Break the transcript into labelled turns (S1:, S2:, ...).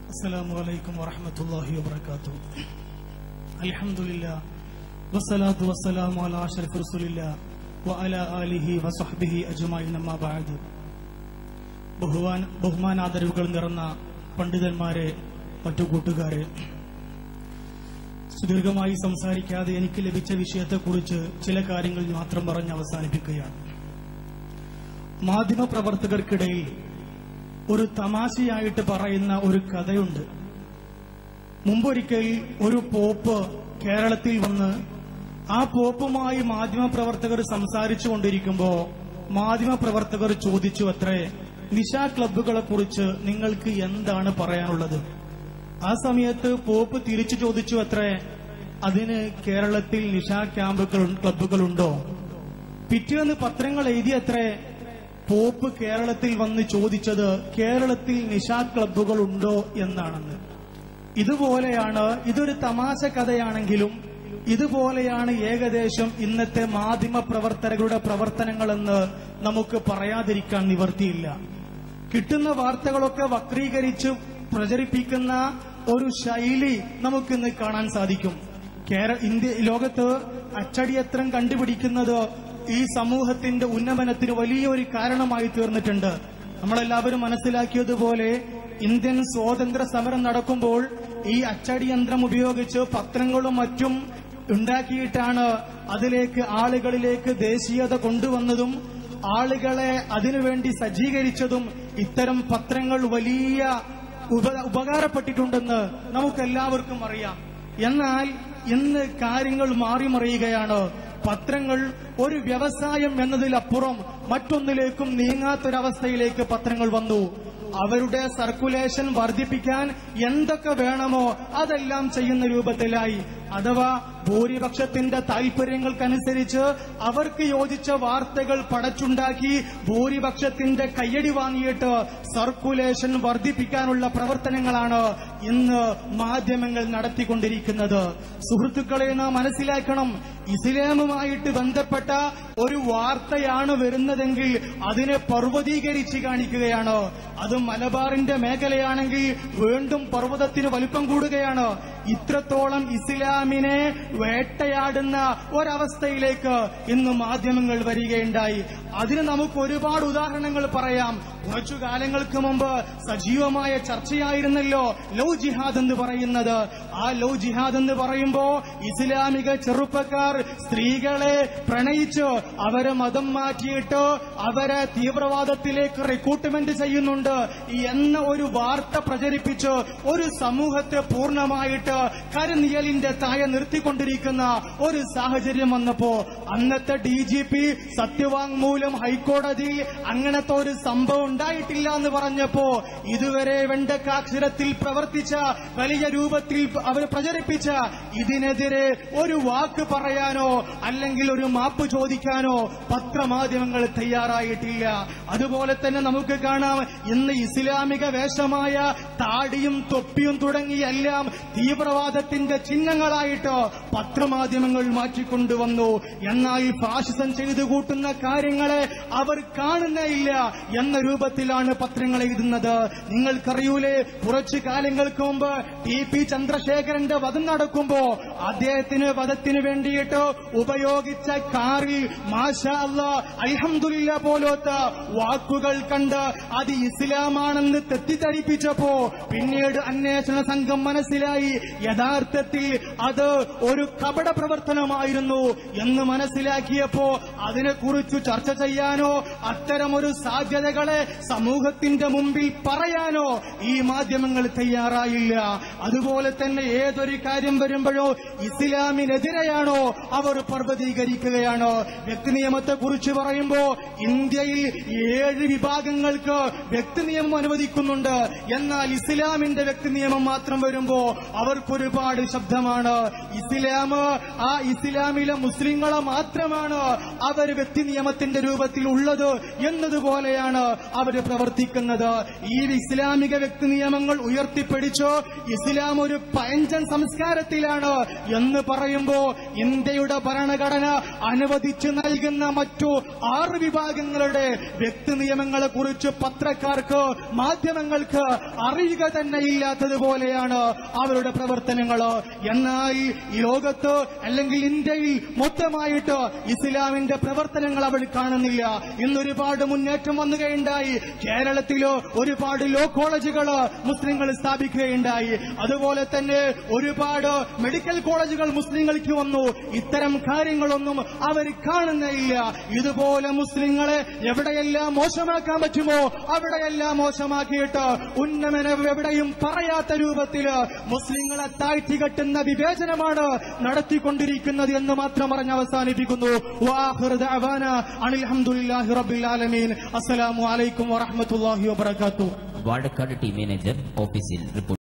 S1: السلام عليكم ورحمة الله وبركاته الحمد لله والصلاة والسلام على أشرف رسول الله وعلى آله وصحبه أجمعين أما بعد ബഹുമാൻ ബഹുമാനാദരവുകൾ നിറഞ്ഞ പണ്ഡിതന്മാരെ മറ്റു കൂട്ടുകാരെ സുദീർഘമായി സംസാരിക്കാതെ എനിക്ക് ലഭിച്ച വിഷയത്തെക്കുറിച്ച് ചില കാര്യങ്ങൾ മാത്രം പറഞ്ഞ് അവസാനിപ്പിക്കുകയാണ് മാധ്യമപ്രവർത്തകർക്കിടയിൽ ഒരു തമാശയായിട്ട് പറയുന്ന ഒരു കഥയുണ്ട് മുമ്പൊരിക്കൽ ഒരു പോപ്പ് കേരളത്തിൽ വന്ന് ആ പോപ്പുമായി മാധ്യമപ്രവർത്തകർ സംസാരിച്ചു കൊണ്ടിരിക്കുമ്പോ മാധ്യമപ്രവർത്തകർ ചോദിച്ചു അത്രേ നിശാ ക്ലബ്ബുകളെ കുറിച്ച് നിങ്ങൾക്ക് എന്താണ് പറയാനുള്ളത് ആ സമയത്ത് പോപ്പ് തിരിച്ചു ചോദിച്ചു അത്രേ അതിന് കേരളത്തിൽ നിശാ ക്യാമ്പുകൾ ക്ലബ്ബുകളുണ്ടോ പിറ്റേന്ന് പത്രങ്ങൾ എഴുതിയത്രേ പോപ്പ് കേരളത്തിൽ വന്ന് ചോദിച്ചത് കേരളത്തിൽ നിശാ ക്ലബ്ബുകൾ ഉണ്ടോ എന്നാണെന്ന് ഇതുപോലെയാണ് ഇതൊരു തമാശ കഥയാണെങ്കിലും ഇതുപോലെയാണ് ഏകദേശം ഇന്നത്തെ മാധ്യമ പ്രവർത്തകരുടെ പ്രവർത്തനങ്ങളെന്ന് നമുക്ക് പറയാതിരിക്കാൻ നിവർത്തിയില്ല കിട്ടുന്ന വാർത്തകളൊക്കെ വക്രീകരിച്ച് പ്രചരിപ്പിക്കുന്ന ഒരു ശൈലി നമുക്കിന്ന് കാണാൻ സാധിക്കും കേര ഇന്ത്യ ലോകത്ത് അച്ചടിയത്രം കണ്ടുപിടിക്കുന്നത് ഈ സമൂഹത്തിന്റെ ഉന്നമനത്തിന് വലിയൊരു കാരണമായി തീർന്നിട്ടുണ്ട് നമ്മളെല്ലാവരും മനസ്സിലാക്കിയതുപോലെ ഇന്ത്യൻ സ്വാതന്ത്ര്യ സമരം നടക്കുമ്പോൾ ഈ അച്ചടി യന്ത്രം ഉപയോഗിച്ച് പത്രങ്ങളും മറ്റും ഉണ്ടാക്കിയിട്ടാണ് അതിലേക്ക് ആളുകളിലേക്ക് ദേശീയത കൊണ്ടുവന്നതും ആളുകളെ അതിനുവേണ്ടി സജ്ജീകരിച്ചതും ഇത്തരം പത്രങ്ങൾ വലിയ ഉപ- ഉപകാരപ്പെട്ടിട്ടുണ്ടെന്ന് നമുക്കെല്ലാവർക്കും അറിയാം എന്നാൽ ഇന്ന് കാര്യങ്ങൾ മാറിമറിയുകയാണ് പത്രങ്ങൾ ഒരു വ്യവസായം എന്നതിലപ്പുറം മറ്റൊന്നിലേക്കും നീങ്ങാത്തൊരവസ്ഥയിലേക്ക് പത്രങ്ങൾ വന്നു അവരുടെ സർക്കുലേഷൻ വർദ്ധിപ്പിക്കാൻ എന്തൊക്കെ വേണമോ അതെല്ലാം ചെയ്യുന്ന രൂപത്തിലായി അഥവാ ഭൂരിപക്ഷത്തിന്റെ താൽപര്യങ്ങൾക്കനുസരിച്ച് അവർക്ക് യോജിച്ച വാർത്തകൾ പടച്ചുണ്ടാക്കി ഭൂരിപക്ഷത്തിന്റെ കയ്യടി വാങ്ങിയിട്ട് സർക്കുലേഷൻ വർദ്ധിപ്പിക്കാനുള്ള പ്രവർത്തനങ്ങളാണ് ഇന്ന് മാധ്യമങ്ങൾ നടത്തിക്കൊണ്ടിരിക്കുന്നത് സുഹൃത്തുക്കളെ നാം മനസ്സിലാക്കണം ഇസ്ലാമുമായിട്ട് ബന്ധപ്പെട്ട ഒരു വാർത്തയാണ് വരുന്നതെങ്കിൽ അതിനെ പർവ്വതീകരിച്ച് കാണിക്കുകയാണ് അത് മലബാറിന്റെ മേഖലയാണെങ്കിൽ വീണ്ടും പർവ്വതത്തിന് വലുപ്പം കൂടുകയാണ് ഇത്രത്തോളം ഇസ്ലാമിനെ വേട്ടയാടുന്ന ഒരവസ്ഥയിലേക്ക് ഇന്ന് മാധ്യമങ്ങൾ വരികയുണ്ടായി അതിന് നമുക്ക് ഒരുപാട് ഉദാഹരണങ്ങൾ പറയാം കുറച്ചു കാലങ്ങൾക്ക് മുമ്പ് സജീവമായ ചർച്ചയായിരുന്നല്ലോ ലവ് ജിഹാദ് എന്ന് പറയുന്നത് ആ ലവ് ജിഹാദ് എന്ന് പറയുമ്പോ ഇസ്ലാമിക ചെറുപ്പക്കാർ സ്ത്രീകളെ പ്രണയിച്ച് അവരെ മതം മാറ്റിയിട്ട് അവരെ തീവ്രവാദത്തിലേക്ക് റിക്രൂട്ട്മെന്റ് ചെയ്യുന്നുണ്ട് എന്ന ഒരു വാർത്ത പ്രചരിപ്പിച്ച് ഒരു സമൂഹത്തെ പൂർണ്ണമായിട്ട് കരുനിയലിന്റെ താഴെ നിർത്തിക്കൊണ്ടിരിക്കുന്ന ഒരു സാഹചര്യം വന്നപ്പോ അന്നത്തെ ഡി ജി പി സത്യവാങ്മൂലം ഹൈക്കോടതിയിൽ അങ്ങനത്തെ ഒരു സംഭവം ഉണ്ടായിട്ടില്ല എന്ന് പറഞ്ഞപ്പോ ഇതുവരെ വെണ്ടക്കാക്ഷരത്തിൽ പ്രവർത്തിച്ച വലിയ രൂപത്തിൽ അവർ പ്രചരിപ്പിച്ച ഇതിനെതിരെ ഒരു വാക്ക് പറയാനോ അല്ലെങ്കിൽ ഒരു മാപ്പ് ചോദിക്കാനോ പത്രമാധ്യമങ്ങൾ തയ്യാറായിട്ടില്ല അതുപോലെ തന്നെ നമുക്ക് കാണാം ഇന്ന് ഇസ്ലാമിക വേഷമായ താടിയും തൊപ്പിയും തുടങ്ങി എല്ലാം തീവ്രവാദത്തിന്റെ ചിഹ്നങ്ങളായിട്ട് പത്രമാധ്യമങ്ങൾ മാറ്റിക്കൊണ്ടുവന്നു എന്നാൽ ഫാഷിസം ചെയ്തു കൂട്ടുന്ന കാര്യങ്ങളെ അവർ കാണുന്നേയില്ല എന്ന രൂപത്തിലാണ് പത്രങ്ങൾ എഴുതുന്നത് നിങ്ങൾക്കറിയൂലേ കുറച്ചു കാലങ്ങൾക്ക് മുമ്പ് ടി പി ചന്ദ്രശേഖരന്റെ വധം നടക്കുമ്പോ അദ്ദേഹത്തിന് വധത്തിന് വേണ്ടിയിട്ട് ഉപയോഗിച്ച കാറിൽ മാഷാ അല്ലാ അൽഹംദുലില്ല പോലത്തെ വാക്കുകൾ കണ്ട് അത് ഇസ്ലാമാണെന്ന് തെറ്റിദ്ധരിപ്പിച്ചപ്പോ പിന്നീട് അന്വേഷണ സംഘം മനസ്സിലായി യഥാർത്ഥത്തിൽ അത് ഒരു കപട പ്രവർത്തനമായിരുന്നു എന്ന് മനസ്സിലാക്കിയപ്പോ അതിനെക്കുറിച്ച് ചർച്ച ചെയ്യാനോ അത്തരമൊരു സാധ്യതകളെ സമൂഹത്തിന്റെ മുമ്പിൽ പറയാനോ ഈ മാധ്യമങ്ങൾ തയ്യാറായില്ല അതുപോലെ തന്നെ ഏതൊരു കാര്യം വരുമ്പോഴോ ഇസ്ലാമിനെതിരെയാണോ അവർ പർവ്വതീകരിക്കുകയാണോ വ്യക്തി നിയമത്തെ കുറിച്ച് പറയുമ്പോ ഇന്ത്യയിൽ ഏഴ് വിഭാഗങ്ങൾക്ക് വ്യക്തി നിയമം അനുവദിക്കുന്നുണ്ട് എന്നാൽ ഇസ്ലാമിന്റെ വ്യക്തി നിയമം മാത്രം വരുമ്പോ അവർക്കൊരുപാട് ശബ്ദമാണ് ഇസ്ലാം ആ ഇസ്ലാമിലെ മുസ്ലിങ്ങളെ മാത്രമാണ് അവർ വ്യക്തി നിയമത്തിന്റെ രൂപത്തിൽ ഉള്ളത് എന്നതുപോലെയാണ് അവർ പ്രവർത്തിക്കുന്നത് ഈ ഇസ്ലാമിക വ്യക്തി നിയമങ്ങൾ ഉയർത്തിപ്പിടിച്ചോ ഇസ്ലാം ഒരു പയഞ്ചൻ സംസ്കാരത്തിലാണ് എന്ന് പറയുമ്പോ ഇന്ത്യയുടെ ഭരണഘടന അനുവദിച്ചു നൽകുന്ന മറ്റു ആറ് വിഭാഗങ്ങളുടെ വ്യക്തി നിയമങ്ങളെ കുറിച്ച് പത്രക്കാർക്ക് മാധ്യമങ്ങൾക്ക് അറിയുക തന്നെ ഇല്ലാത്തതുപോലെയാണ് അവരുടെ പ്രവർത്തനങ്ങൾ എന്നാൽ ഈ ലോകത്ത് അല്ലെങ്കിൽ ഇന്ത്യയിൽ മൊത്തമായിട്ട് ഇസ്ലാമിന്റെ പ്രവർത്തനങ്ങൾ അവർ കാണുന്നില്ല ഇന്നൊരുപാട് മുന്നേറ്റം വന്നുകയുണ്ടായി കേരളത്തിലോ ഒരുപാട് ലോ കോളേജുകൾ മുസ്ലിങ്ങൾ സ്ഥാപിക്കുകയുണ്ടായി അതുപോലെ തന്നെ ഒരുപാട് മെഡിക്കൽ കോളേജുകൾ മുസ്ലിങ്ങൾക്ക് വന്നു ഇത്തരം കാര്യങ്ങളൊന്നും അവർ കാണുന്നില്ല ഇതുപോലെ മുസ്ലിങ്ങളെ എവിടെയെല്ലാം മോശമാക്കാൻ പറ്റുമോ അവിടെയെല്ലാം മോശമാക്കിയിട്ട് ഉന്നമനം എവിടെയും പറയാത്ത രൂപത്തിൽ മുസ്ലിങ്ങളെ താഴ്ത്തികെട്ടുന്ന വിവേചനമാണ് നടത്തിക്കൊണ്ടിരിക്കുന്നത് എന്ന് മാത്രം പറഞ്ഞ് അവസാനിപ്പിക്കുന്നു വാഹിർ ദഅവാന അനിൽ ഹംദുലില്ലാഹി റബ്ബിൽ ആലമീൻ അസ്സലാമു അലൈക്കും വറഹ്മത്തുള്ളാഹി വബറകാതുഹു
S2: വാഴക്കാട് ടീം മാനേജർ ഓഫീസിൽ റിപ്പോർട്ട്